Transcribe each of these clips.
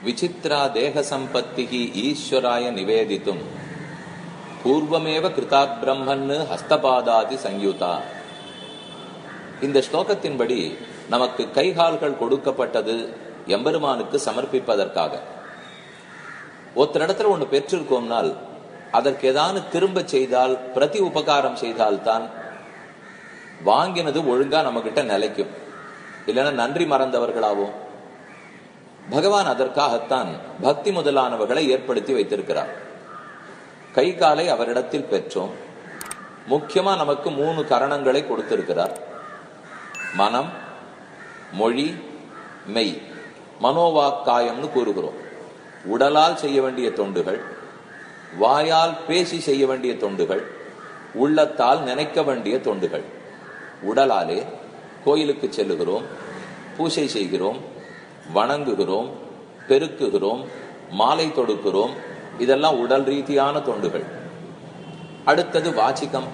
விசித்ரா தேக சம்பத்தி ஈஸ்வராய நிவேதித்தும் பூர்வமேவ கிருதா பிரம்மன்னு ஹஸ்தபாதாதி சங்கியுதா இந்த ஸ்லோகத்தின்படி நமக்கு கைகால்கள் கொடுக்கப்பட்டது எம்பெருமானுக்கு சமர்ப்பிப்பதற்காக ஒருத்தரிடத்துல ஒண்ணு பெற்றிருக்கோம்னால் அதற்கு ஏதானு திரும்ப செய்தால் பிரதி உபகாரம் செய்தால்தான் வாங்கினது ஒழுங்கா நம்ம கிட்ட நிலைக்கும் இல்லைன்னா நன்றி மறந்தவர்களாவும் பகவான் அதற்காகத்தான் பக்தி முதலானவர்களை ஏற்படுத்தி வைத்திருக்கிறார் கை காலை அவரிடத்தில் பெற்றோம் முக்கியமா நமக்கு மூணு கரணங்களை கொடுத்திருக்கிறார் மனம் மொழி மெய் மனோவாக்காயம்னு கூறுகிறோம் உடலால் செய்ய வேண்டிய தொண்டுகள் வாயால் பேசி செய்ய வேண்டிய தொண்டுகள் உள்ளத்தால் நினைக்க வேண்டிய தொண்டுகள் உடலாலே கோயிலுக்கு செல்லுகிறோம் பூசை செய்கிறோம் வணங்குகிறோம் பெருக்குகிறோம் மாலை தொடுக்கிறோம் இதெல்லாம் உடல் ரீதியான தொண்டுகள் அடுத்தது வாச்சிகம்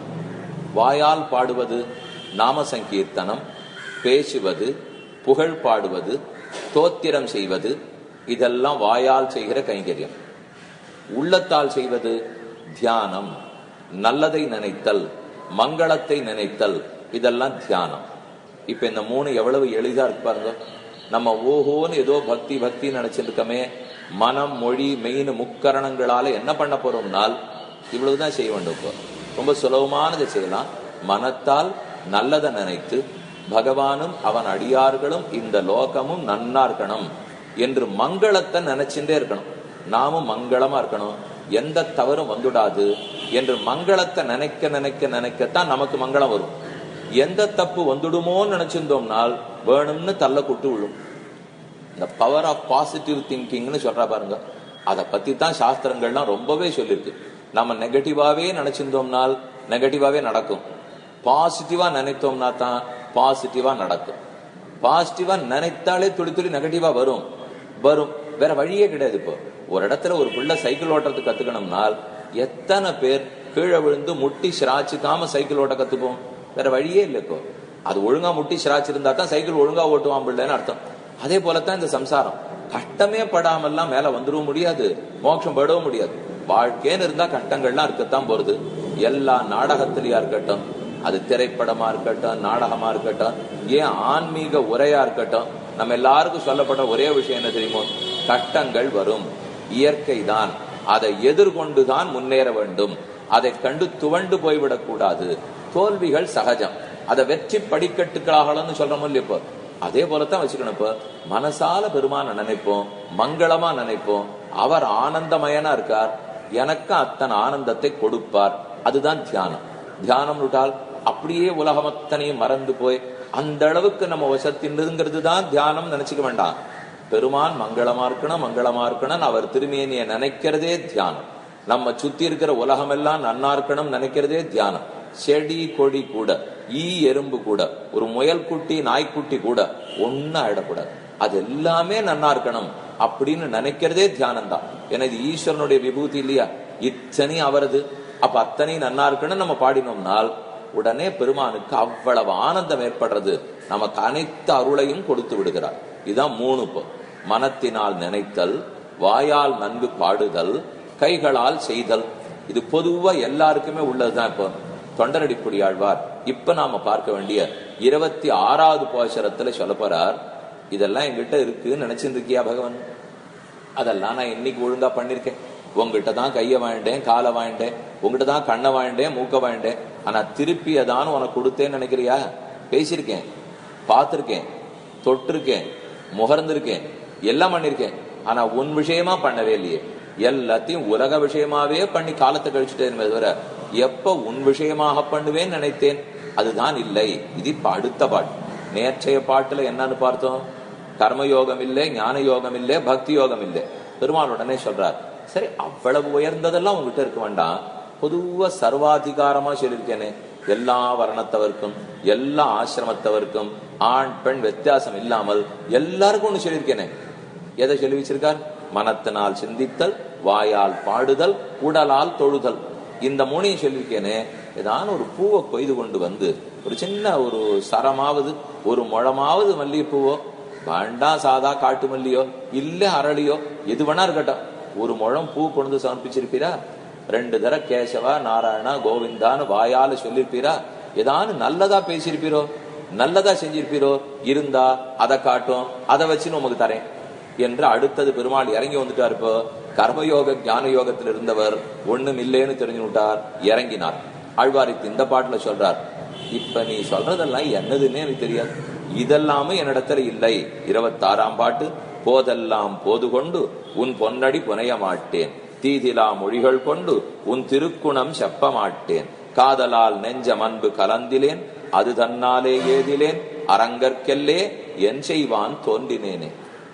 வாயால் பாடுவது நாம சங்கீர்த்தனம் பேசுவது புகழ் பாடுவது தோத்திரம் செய்வது இதெல்லாம் வாயால் செய்கிற கைங்கரியம் உள்ளத்தால் செய்வது தியானம் நல்லதை நினைத்தல் மங்களத்தை நினைத்தல் இதெல்லாம் தியானம் இப்ப இந்த மூணு எவ்வளவு எளிதா இருக்கு பாருங்க நம்ம ஓஹோன்னு ஏதோ பக்தி பக்தி நினைச்சிட்டு இருக்கமே மனம் மொழி மெயின் முக்கரணங்களால என்ன பண்ண போறோம்னால் இவ்வளவுதான் செய்ய வேண்டும் இப்போ ரொம்ப சுலபமானதை செய்யலாம் மனத்தால் நல்லதை நினைத்து பகவானும் அவன் அடியார்களும் இந்த லோகமும் நன்னா இருக்கணும் என்று மங்களத்தை நினைச்சுட்டே இருக்கணும் நாமும் மங்களமா இருக்கணும் எந்த தவறும் வந்துடாது என்று மங்களத்தை நினைக்க நினைக்க நினைக்கத்தான் நமக்கு மங்களம் வரும் எந்த தப்பு வந்துடுமோன்னு நினைச்சிருந்தோம்னால் வேணும்னு தள்ள குட்டு விழும் இந்த பவர் ஆஃப் பாசிட்டிவ் திங்கிங்னு சொல்றா பாருங்க அதை பத்தி தான் சாஸ்திரங்கள்லாம் ரொம்பவே சொல்லியிருக்கு நம்ம நெகட்டிவாவே நினைச்சிருந்தோம்னால் நெகட்டிவாவே நடக்கும் பாசிட்டிவா நினைத்தோம்னா தான் பாசிட்டிவா நடக்கும் பாசிட்டிவா நினைத்தாலே துளி துளி நெகட்டிவா வரும் வரும் வேற வழியே கிடையாது இப்போ ஒரு இடத்துல ஒரு பிள்ளை சைக்கிள் ஓட்டுறது கத்துக்கணும்னால் எத்தனை பேர் கீழே விழுந்து முட்டி சிராச்சிக்காம சைக்கிள் ஓட்ட கத்துப்போம் வேற வழியே இல்லை இப்போ அது ஒழுங்கா முட்டி சிராச்சு இருந்தா தான் சைக்கிள் ஒழுங்கா ஓட்டுவான் பிள்ளைன்னு அர்த்தம் அதே போலத்தான் இந்த சம்சாரம் கஷ்டமே படாமல்லாம் மேல வந்துடவும் முடியாது மோட்சம் படவும் முடியாது வாழ்க்கைன்னு இருந்தா கஷ்டங்கள்லாம் இருக்கத்தான் போறது எல்லா நாடகத்திலயா இருக்கட்டும் அது திரைப்படமா இருக்கட்டும் நாடகமா இருக்கட்டும் ஏன் ஆன்மீக உரையா இருக்கட்டும் நம்ம எல்லாருக்கும் சொல்லப்பட்ட ஒரே விஷயம் என்ன தெரியுமோ கட்டங்கள் வரும் இயற்கை தான் அதை எதிர்கொண்டுதான் முன்னேற வேண்டும் அதை கண்டு துவண்டு போய்விடக் கூடாது தோல்விகள் சகஜம் அதை வெற்றி படிக்கட்டுகளாகலன்னு சொல்றோம் இல்லையா இப்போ அதே போலத்தான் வச்சுக்கணும் இப்போ மனசால பெருமான நினைப்போம் மங்களமா நினைப்போம் அவர் ஆனந்தமயனா இருக்கார் எனக்கு அத்தனை ஆனந்தத்தை கொடுப்பார் அதுதான் தியானம் தியானம் விட்டால் அப்படியே உலகம் அத்தனையும் மறந்து போய் அந்த அளவுக்கு நம்ம வசத்தின்ங்கிறது தான் தியானம் நினைச்சுக்க வேண்டாம் பெருமான் மங்களமா இருக்கணும் மங்களமா இருக்கணும் அவர் திருமேனிய நினைக்கிறதே தியானம் நம்ம சுத்தி இருக்கிற உலகம் எல்லாம் நன்னா இருக்கணும் நினைக்கிறதே தியானம் செடி கொடி கூட ஈ எறும்பு கூட ஒரு முயல் குட்டி நாய்க்குட்டி கூட ஒன்னும் ஆயிடக்கூடாது அது எல்லாமே நன்னா இருக்கணும் அப்படின்னு நினைக்கிறதே தியானம் தான் ஏன்னா இது ஈஸ்வரனுடைய விபூதி இல்லையா இத்தனை அவரது அப்ப அத்தனை நன்னா இருக்குன்னு நம்ம பாடினோம்னால் உடனே பெருமானுக்கு அவ்வளவு ஆனந்தம் ஏற்படுறது நமக்கு அனைத்து அருளையும் கொடுத்து விடுகிறார் இதான் மூணு இப்போ மனத்தினால் நினைத்தல் வாயால் நன்கு பாடுதல் கைகளால் செய்தல் இது பொதுவா எல்லாருக்குமே உள்ளதுதான் இப்போ தொண்டரடிப்புடி ஆழ்வார் இப்ப நாம பார்க்க வேண்டிய இருபத்தி ஆறாவது போஷரத்துல சொல்ல போறார் இதெல்லாம் எங்கிட்ட இருக்குன்னு நினைச்சிட்டு இருக்கியா பகவான் அதெல்லாம் நான் இன்னைக்கு ஒழுங்கா பண்ணிருக்கேன் உங்ககிட்ட தான் கைய வாங்கிட்டேன் காலை வாங்கிட்டேன் உங்ககிட்ட தான் கண்ணை வாங்கிட்டேன் மூக்க வாங்கிட்டேன் ஆனா திருப்பி அதான் உனக்கு கொடுத்தேன்னு நினைக்கிறியா பேசியிருக்கேன் பார்த்திருக்கேன் தொட்டிருக்கேன் முகர்ந்திருக்கேன் எல்லாம் பண்ணிருக்கேன் ஆனா உன் விஷயமா பண்ணவே இல்லையே எல்லாத்தையும் உலக விஷயமாவே பண்ணி காலத்தை கழிச்சுட்டேன் தவிர எப்ப உன் விஷயமாக பண்ணுவேன்னு நினைத்தேன் அதுதான் இல்லை இது இப்ப அடுத்த பாட்டு நேற்றைய பாட்டுல என்னன்னு பார்த்தோம் கர்மயோகம் இல்லை ஞான யோகம் இல்லை பக்தி யோகம் இல்லை பெருமாள் உடனே சொல்றார் சரி அவ்வளவு உயர்ந்ததெல்லாம் உங்ககிட்ட இருக்க வேண்டாம் பொதுவா சர்வாதிகாரமா சொல்லியிருக்கேனே எல்லா வர்ணத்தவருக்கும் எல்லா ஆசிரமத்தவருக்கும் ஆண் பெண் வித்தியாசம் இல்லாமல் எல்லாருக்கும் ஒண்ணு சொல்லியிருக்கேனே எதை சொல்லி வச்சிருக்கார் மனத்தினால் சிந்தித்தல் வாயால் பாடுதல் உடலால் தொழுதல் இந்த மூணையும் சொல்லியிருக்கேனே ஏதான ஒரு பூவை கொய்து கொண்டு வந்து ஒரு சின்ன ஒரு சரமாவது ஒரு முழமாவது மல்லிகைப்பூவோ வேண்டாம் சாதா காட்டு மல்லியோ இல்ல அரளியோ எது வேணா இருக்கட்டும் ஒரு முழம் பூ கொண்டு சமர்ப்பிச்சிருப்பீரா ரெண்டு தர கேசவா நாராயணா கோவிந்தான்னு வாயால சொல்லிருப்பீரா ஏதானு நல்லதா பேசியிருப்பீரோ நல்லதா செஞ்சிருப்பீரோ இருந்தா அதை காட்டும் அதை வச்சு உமக்கு தரேன் என்று அடுத்தது பெருமாள் இறங்கி வந்துட்டார் இப்போ கர்மயோக ஞான யோகத்தில் இருந்தவர் ஒண்ணும் இல்லைன்னு தெரிஞ்சு விட்டார் இறங்கினார் ஆழ்வாரித்து இந்த பாட்டுல சொல்றார் இப்ப நீ சொல்றதெல்லாம் என்னதுன்னே எனக்கு தெரியாது இதெல்லாமே என்னிடத்துல இல்லை இருபத்தாறாம் பாட்டு போதெல்லாம் போது கொண்டு உன் பொன்னடி புனைய மாட்டேன் தீதிலா மொழிகள் கொண்டு உன் திருக்குணம் செப்ப மாட்டேன் காதலால் நெஞ்சம் அன்பு கலந்திலேன் அது தன்னாலே ஏதிலேன் அரங்கற்கெல்லே என் செய்வான் தோன்றினேனே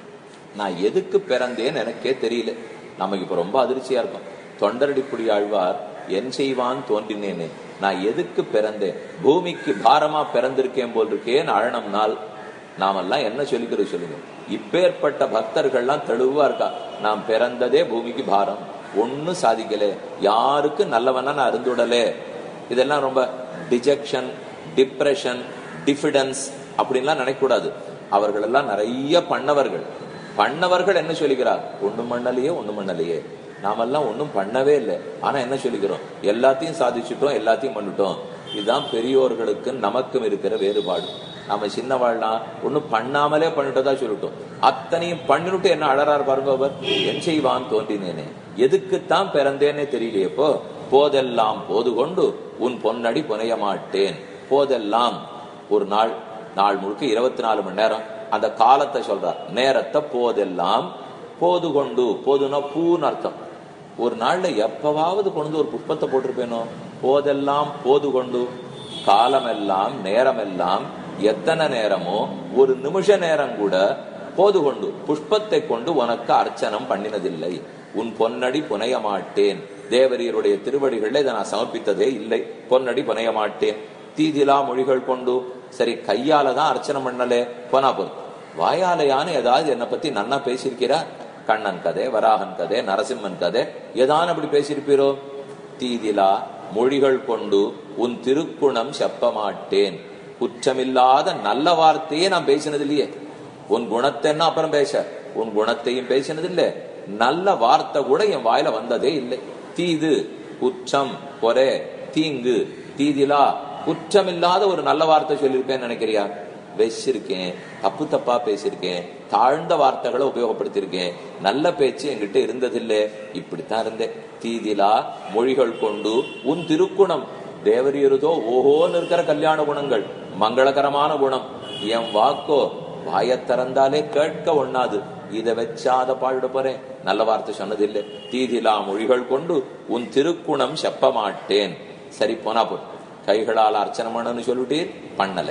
நான் எதுக்கு பிறந்தேன்னு எனக்கே தெரியல நமக்கு இப்ப ரொம்ப அதிர்ச்சியா இருக்கும் தொண்டரடிப்புடி ஆழ்வார் என் செய்வான் தோன்றினேனே நான் எதுக்கு பிறந்தேன் பூமிக்கு பாரமா பிறந்திருக்கேன் போல் இருக்கேன் அழனம்னால் நாமெல்லாம் என்ன சொல்லிக்கிறது சொல்லுங்க இப்பேற்பட்ட பக்தர்கள்லாம் தெளிவா இருக்கா நாம் பிறந்ததே பூமிக்கு பாரம் ஒன்னும் சாதிக்கல யாருக்கு நல்லவனா நான் இருந்துடலே இதெல்லாம் ரொம்ப டிஜெக்ஷன் டிப்ரெஷன் டிஃபிடன்ஸ் அப்படின்லாம் நினைக்கக்கூடாது அவர்கள் எல்லாம் நிறைய பண்ணவர்கள் பண்ணவர்கள் என்ன சொல்லிக்கிறார் ஒண்ணும் பண்ணலையே ஒண்ணும் பண்ணலையே நாமெல்லாம் ஒண்ணும் பண்ணவே இல்லை ஆனா என்ன சொல்லிக்கிறோம் எல்லாத்தையும் சாதிச்சுட்டோம் எல்லாத்தையும் பண்ணிட்டோம் இதுதான் பெரியோர்களுக்கு நமக்கும் இருக்கிற வேறுபாடு நம்ம சின்னவாழ்னா ஒண்ணும் பண்ணாமலே பண்ணிட்டதா சொல்லிட்டோம் அத்தனையும் பண்ணிட்டு என்ன அழறாரு பாருங்க அவர் என் செய்வான் தோன்றினேனே எதுக்குத்தான் பிறந்தேனே தெரியலையப்போ போதெல்லாம் போது கொண்டு உன் பொன்னடி புனைய மாட்டேன் போதெல்லாம் ஒரு நாள் நாள் முழுக்க இருபத்தி நாலு மணி நேரம் அந்த காலத்தை சொல்றார் நேரத்தை போதெல்லாம் போது கொண்டு போதுனா பூன்னு அர்த்தம் ஒரு நாள்ல எப்பவாவது கொண்டு ஒரு புஷ்பத்தை போட்டிருப்பேனோ போதெல்லாம் போது கொண்டு காலமெல்லாம் நேரமெல்லாம் எத்தனை நேரமோ ஒரு நிமிஷ நேரம் கூட போது கொண்டு புஷ்பத்தை கொண்டு உனக்கு அர்ச்சனம் பண்ணினதில்லை உன் பொன்னடி புனைய மாட்டேன் தேவரீருடைய திருவடிகளில் இதை நான் சமர்ப்பித்ததே இல்லை பொன்னடி புனைய மாட்டேன் தீதிலா மொழிகள் கொண்டு சரி கையால தான் அர்ச்சனை பண்ணலே போனா போதும் வாயாலையான ஏதாவது என்னை பத்தி நன்னா பேசியிருக்கிறா கண்ணன் கதை வராகன் கதை நரசிம்மன் கதை ஏதான் அப்படி பேசியிருப்பீரோ தீதிலா மொழிகள் கொண்டு உன் திருக்குணம் செப்ப மாட்டேன் குற்றமில்லாத நல்ல வார்த்தையே நான் பேசினது இல்லையே உன் குணத்தைன்னா அப்புறம் பேச உன் குணத்தையும் பேசினது இல்லை நல்ல வார்த்தை கூட என் வாயில வந்ததே இல்லை தீது குற்றம் பொறை தீங்கு தீதிலா குற்றமில்லாத ஒரு நல்ல வார்த்தை சொல்லியிருப்பேன்னு நினைக்கிறியா வச்சிருக்கேன் தப்பு தப்பா பேசியிருக்கேன் தாழ்ந்த வார்த்தைகளை உபயோகப்படுத்தியிருக்கேன் நல்ல பேச்சு என்கிட்ட இருந்ததில்லை இப்படித்தான் இருந்தேன் தீதிலா மொழிகள் கொண்டு உன் திருக்குணம் தேவரியருதோ ஓஹோன்னு இருக்கிற கல்யாண குணங்கள் மங்களகரமான குணம் என் வாக்கோ வாயை திறந்தாலே கேட்க ஒண்ணாது இதை வச்சாத பாடிட போறேன் நல்ல வார்த்தை சொன்னதில்லை தீதிலா மொழிகள் கொண்டு உன் திருக்குணம் செப்ப மாட்டேன் சரி போனா போ கைகளால் அர்ச்சனை பண்ணணும்னு சொல்லிட்டீர் பண்ணலை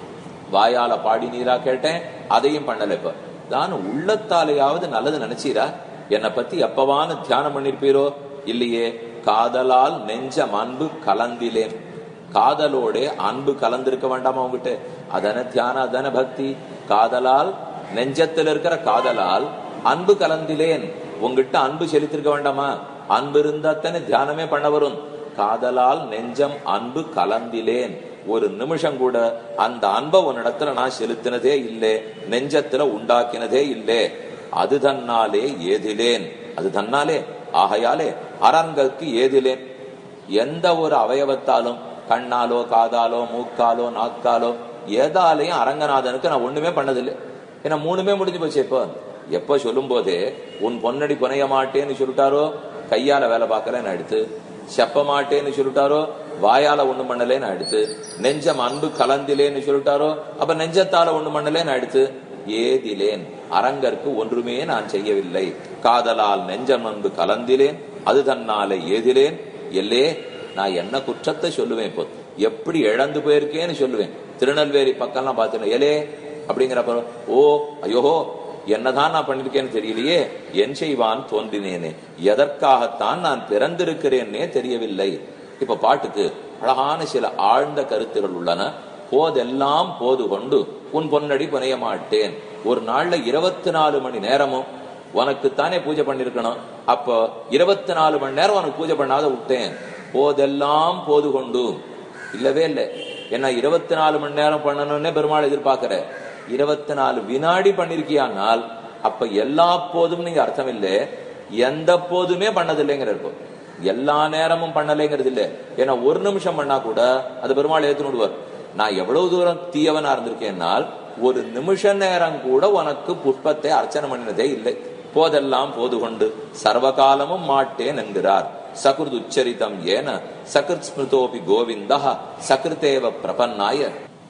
வாயால பாடி நீரா கேட்டேன் அதையும் பண்ணல இப்ப தான் உள்ளத்தாலேயாவது நல்லது நினைச்சீரா என்னை பத்தி எப்பவான தியானம் பண்ணிருப்பீரோ இல்லையே காதலால் நெஞ்சம் அன்பு கலந்திலேன் காதலோட அன்பு கலந்திருக்க வேண்டாமா உங்ககிட்ட அதன தியானம் அதன பக்தி காதலால் நெஞ்சத்தில் இருக்கிற காதலால் அன்பு கலந்திலேன் உங்ககிட்ட அன்பு செலுத்திருக்க வேண்டாமா அன்பு இருந்தா தானே தியானமே பண்ண வரும் காதலால் நெஞ்சம் அன்பு கலந்திலேன் ஒரு நிமிஷம் கூட அந்த அன்பை உன்னிடத்துல நான் செலுத்தினதே இல்லை நெஞ்சத்துல உண்டாக்கினதே இல்லை அது தன்னாலே ஏதிலேன் அது தன்னாலே ஆகையாலே அரங்களுக்கு ஏதிலேன் எந்த ஒரு அவயவத்தாலும் கண்ணாலோ காதாலோ மூக்காலோ நாக்காலோ ஏதாலையும் அரங்கநாதனுக்கு நான் ஒண்ணுமே பண்ணதில்லை ஏன்னா மூணுமே முடிஞ்சு போச்சு இப்போ எப்போ சொல்லும் போதே உன் பொன்னடி புனைய மாட்டேன்னு சொல்லிட்டாரோ கையால வேலை பார்க்கலன்னு எடுத்து செப்ப மாட்டேன்னு சொல்லிட்டாரோ வாயால ஒண்ணு பண்ணலேன்னு அடுத்து நெஞ்சம் அன்பு கலந்திலேன்னு சொல்லிட்டாரோ அப்ப நெஞ்சத்தால ஒண்ணு பண்ணலேன்னு அடுத்து ஏதிலேன் அரங்கற்கு ஒன்றுமே நான் செய்யவில்லை காதலால் நெஞ்சம் அன்பு கலந்திலேன் அது தன்னாலே ஏதிலேன் எல்லே நான் என்ன குற்றத்தை சொல்லுவேன் இப்போ எப்படி இழந்து போயிருக்கேன்னு சொல்லுவேன் திருநெல்வேலி பக்கம்லாம் பார்த்தேன் ஏலே அப்படிங்கிறப்ப ஓ ஐயோஹோ என்னதான் நான் பண்ணிருக்கேன்னு தெரியலையே என் செய்வான் தோன்றினேனே எதற்காகத்தான் நான் பிறந்திருக்கிறேன்னே தெரியவில்லை இப்ப பாட்டுக்கு அழகான சில ஆழ்ந்த கருத்துகள் உள்ளன போதெல்லாம் போது கொண்டு உன் பொன்னடி புனைய மாட்டேன் ஒரு நாள்ல இருபத்தி நாலு மணி நேரமும் உனக்குத்தானே பூஜை பண்ணிருக்கணும் அப்போ இருபத்தி நாலு மணி நேரம் உனக்கு பூஜை பண்ணாத விட்டேன் போதெல்லாம் போது கொண்டு இல்லவே இல்லை என்ன இருபத்தி நாலு மணி நேரம் பண்ணணும்னே பெருமாள் எதிர்பார்க்கிற இருபத்தி நாலு வினாடி பண்ணிருக்கியானால் அப்ப எல்லா போதும் நீங்க அர்த்தம் இல்லை எந்த போதுமே பண்ணதில்லைங்கிற இருக்கும் எல்லா நேரமும் பண்ணலைங்கிறது இல்ல ஏன்னா ஒரு நிமிஷம் பண்ணா கூட அது பெருமாள் ஏத்துன்னு விடுவார் நான் எவ்வளவு தூரம் தீயவனா இருந்திருக்கேன்னால் ஒரு நிமிஷ நேரம் கூட உனக்கு புஷ்பத்தை அர்ச்சனை பண்ணினதே இல்லை போதெல்லாம் போது கொண்டு சர்வகாலமும் மாட்டேன் என்கிறார் சகிருத் உச்சரிதம் ஏன சகிருத் ஸ்மிருதோபி கோவிந்தா சகிருத்தேவ பிரபன்னாய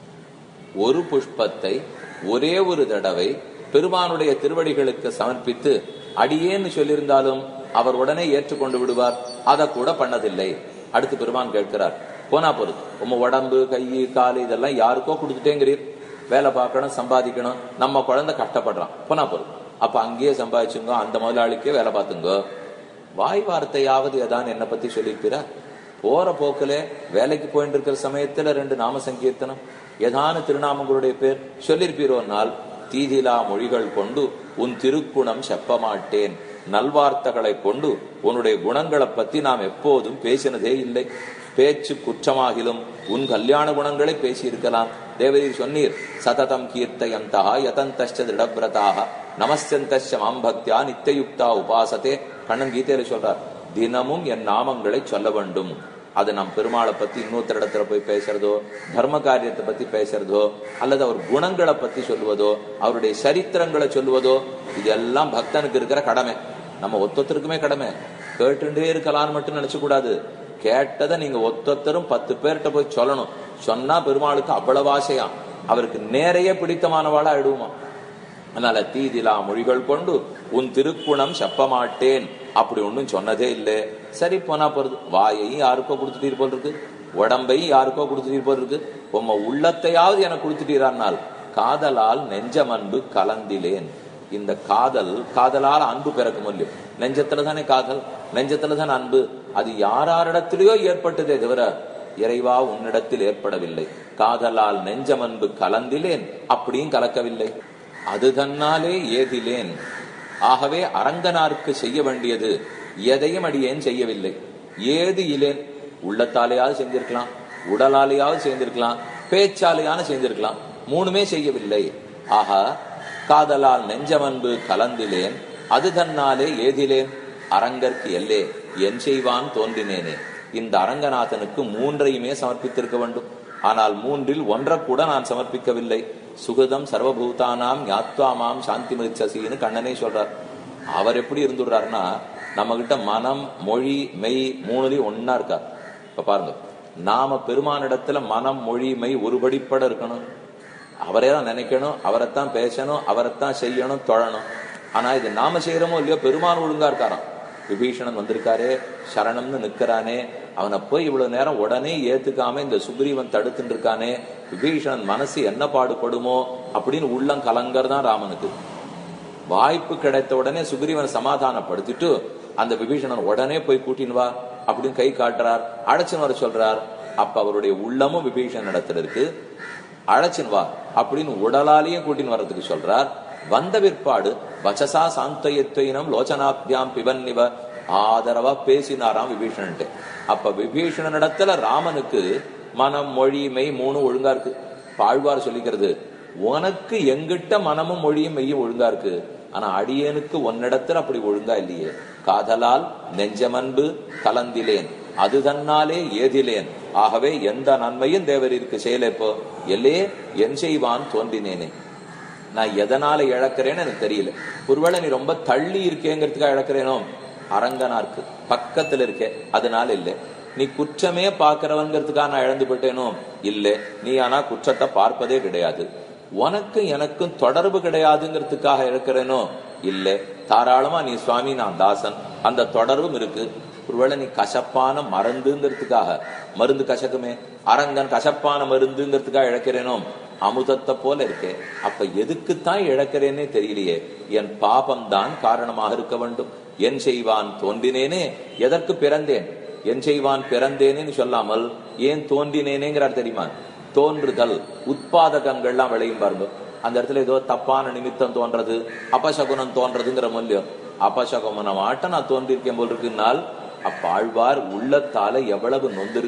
ஒரு புஷ்பத்தை ஒரே ஒரு தடவை பெருமானுடைய திருவடிகளுக்கு சமர்ப்பித்து அடியேன்னு சொல்லியிருந்தாலும் அவர் உடனே ஏற்றுக்கொண்டு விடுவார் அதை கூட பண்ணதில்லை அடுத்து பெருமான் கேட்கிறார் போனா போறது உங்க உடம்பு கை காலு இதெல்லாம் யாருக்கோ கொடுத்துட்டேங்கிறீர் வேலை பார்க்கணும் சம்பாதிக்கணும் நம்ம குழந்தை கஷ்டப்படுறான் போனா போறது அப்ப அங்கேயே சம்பாதிச்சுங்க அந்த முதலாளிக்கே வேலை பார்த்துங்க வாய் வார்த்தையாவது ஏதான் என்ன பத்தி சொல்லியிருப்பீரா போற போக்குல வேலைக்கு போயிட்டு இருக்கிற சமயத்துல ரெண்டு நாம சங்கீர்த்தனம் ஏதான திருநாமங்களுடைய பேர் சொல்லியிருப்பீரோனால் தீதிலா மொழிகள் கொண்டு உன் திருக்குணம் செப்ப மாட்டேன் நல்வார்த்தைகளை கொண்டு உன்னுடைய குணங்களை பத்தி நாம் எப்போதும் பேசினதே இல்லை பேச்சு குற்றமாகிலும் உன் கல்யாண குணங்களை பேசியிருக்கலாம் தேவரீர் சொன்னீர் சததம் கீர்த்தயந்தா யதந்தஷ்ட திருடபிரதாக நமஸ்தந்தஷ்ட மாம் பக்தியா நித்தியுக்தா உபாசத்தே கண்ணன் கீதையில சொல்றார் தினமும் என் நாமங்களை சொல்ல வேண்டும் அது நம் பெருமாளை பத்தி இன்னொருத்தர் இடத்துல போய் பேசுறதோ தர்ம காரியத்தை பத்தி பேசுறதோ அல்லது அவர் குணங்களை பத்தி சொல்லுவதோ அவருடைய சரித்திரங்களை சொல்லுவதோ இதெல்லாம் பக்தனுக்கு இருக்கிற கடமை நம்ம ஒத்தொத்தருக்குமே கடமை கேட்டுட்டே இருக்கலாம்னு மட்டும் நினைச்சு கூடாது கேட்டதை நீங்க ஒத்தொத்தரும் பத்து பேர்கிட்ட போய் சொல்லணும் சொன்னா பெருமாளுக்கு அவ்வளவு ஆசையாம் அவருக்கு நேரையே பிடித்தமானவாளா ஆயிடுவோமா அதனால தீதிலா மொழிகள் கொண்டு உன் திருக்குணம் செப்ப மாட்டேன் அப்படி ஒண்ணும் சொன்னதே இல்லை சரி போனா போறது வாயையும் யாருக்கோ கொடுத்துட்டீர் போல் இருக்கு உடம்பையும் யாருக்கோ கொடுத்துட்டீர் போல் இருக்கு உம்ம உள்ளத்தையாவது எனக்கு கொடுத்துட்டீரானால் காதலால் நெஞ்சம் அன்பு கலந்திலேன் இந்த காதல் காதலால் அன்பு பிறக்கும் இல்லையோ நெஞ்சத்துல தானே காதல் நெஞ்சத்துல தான் அன்பு அது யாராரிடத்திலேயோ ஏற்பட்டதே தவிர இறைவா உன்னிடத்தில் ஏற்படவில்லை காதலால் நெஞ்சம் அன்பு கலந்திலேன் அப்படியும் கலக்கவில்லை அது தன்னாலே ஏதிலேன் ஆகவே அரங்கனாருக்கு செய்ய வேண்டியது எதையும் அடியேன் செய்யவில்லை ஏது இலேன் உள்ளத்தாலேயாவது செஞ்சிருக்கலாம் உடலாலேயாவது செய்திருக்கலாம் பேச்சாலேயான செய்திருக்கலாம் மூணுமே செய்யவில்லை ஆகா காதலால் நெஞ்சமன்பு கலந்திலேன் அது தன்னாலே ஏதிலேன் அரங்கற்கு எல்லே என் செய்வான் தோன்றினேனே இந்த அரங்கநாதனுக்கு மூன்றையுமே சமர்ப்பித்திருக்க வேண்டும் ஆனால் மூன்றில் ஒன்றை கூட நான் சமர்ப்பிக்கவில்லை சுகதம் சர்வபூதானாம் ஞாத்வாமாம் சாந்தி மிருச்சசின்னு கண்ணனே சொல்றார் அவர் எப்படி இருந்துடுறாருன்னா நம்ம கிட்ட மனம் மொழி மெய் மூணுலையும் ஒன்னா இருக்கார் இப்ப பாருங்க நாம பெருமானிடத்துல மனம் மொழி மெய் ஒருபடிப்பட இருக்கணும் அவரே தான் நினைக்கணும் அவரைத்தான் பேசணும் அவரைத்தான் செய்யணும் தொழணும் ஆனா இது நாம செய்யறோமோ இல்லையோ பெருமான் ஒழுங்கா இருக்காராம் விபீஷணன் வந்திருக்காரே சரணம்னு நிக்கிறானே அவனை போய் இவ்வளவு நேரம் உடனே ஏத்துக்காம இந்த சுக்ரீவன் தடுத்துட்டு இருக்கானே விபீஷணன் மனசு என்ன பாடுபடுமோ அப்படின்னு உள்ளம் கலங்கர் ராமனுக்கு வாய்ப்பு கிடைத்த உடனே சுக்ரீவனை சமாதானப்படுத்திட்டு அந்த விபீஷணன் உடனே போய் கூட்டின்னு வா அப்படின்னு கை காட்டுறார் அழைச்சின்னு வர சொல்றார் அப்ப அவருடைய உள்ளமும் விபீஷணன் இடத்துல இருக்கு அழைச்சின் வா அப்படின்னு உடலாலேயும் கூட்டின்னு வர்றதுக்கு சொல்றார் வந்த பிற்பாடு வச்சசா சாந்தயத்வயினம் லோச்சனாபியாம் பிபன்னிவ ஆதரவா பேசினாராம் விபீஷணன்ட்டு அப்ப விபீஷணன் இடத்துல ராமனுக்கு மனம் மொழி மெய் மூணு ஒழுங்கா இருக்கு பாழ்வார் சொல்லிக்கிறது உனக்கு எங்கிட்ட மனமும் மொழியும் மெய்யும் ஒழுங்கா இருக்கு ஆனா அடியேனுக்கு உன்னிடத்துல அப்படி ஒழுங்கா இல்லையே காதலால் நெஞ்சமன்பு கலந்திலேன் அது தன்னாலே ஏதிலேன் ஆகவே எந்த நன்மையும் தேவரிற்கு செயல இப்போ எல்லே என் செய்வான் தோன்றினேனே நான் எதனால இழக்கிறேன்னு எனக்கு தெரியல ஒருவேளை நீ ரொம்ப தள்ளி இருக்கேங்கிறதுக்காக இழக்கிறேனோ அரங்கனா இருக்கு பக்கத்துல இருக்கே அதனால இல்லை நீ குற்றமே பாக்குறவங்கிறதுக்காக நான் இழந்து போயிட்டேனோ இல்ல நீ ஆனா குற்றத்தை பார்ப்பதே கிடையாது உனக்கும் எனக்கும் தொடர்பு கிடையாதுங்கிறதுக்காக இழக்கிறேனோ இல்ல தாராளமா நீ சுவாமி நான் தாசன் அந்த தொடர்பும் இருக்கு ஒருவேளை நீ கசப்பான மருந்துங்கிறதுக்காக மருந்து கசக்குமே அரங்கன் கசப்பான மருந்துங்கிறதுக்காக இழக்கிறேனோ அமுதத்தை போல இருக்கே அப்ப எதுக்குத்தான் இழக்கிறேனே தெரியலையே என் பாபம் தான் காரணமாக இருக்க வேண்டும் என் செய்வான் தோன்றினேனே எதற்கு பிறந்தேன் என் செய்வான் பிறந்தேனேன்னு சொல்லாமல் ஏன் தோன்றினேனேங்கிறார் தெரியுமா தோன்றுதல் உட்பாதகங்கள்லாம் விளையும் பாருங்க அந்த இடத்துல ஏதோ தப்பான நிமித்தம் தோன்றது அபசகுனம் தோன்றதுங்கிற மூலியம் அபசகுமனம் ஆட்ட நான் தோன்றிருக்கேன் போல் இருக்குன்னால் அப்பாழ்வார் உள்ளத்தால எவ்வளவு நொந்திருக்கார்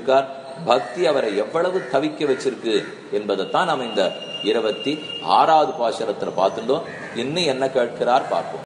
பக்தி அவரை எவ்வளவு தவிக்க வச்சிருக்கு என்பதைத்தான் நாம் இந்த இருபத்தி ஆறாவது பாசுரத்துல பார்த்துட்டோம் இன்னும் என்ன கேட்கிறார் பார்ப்போம்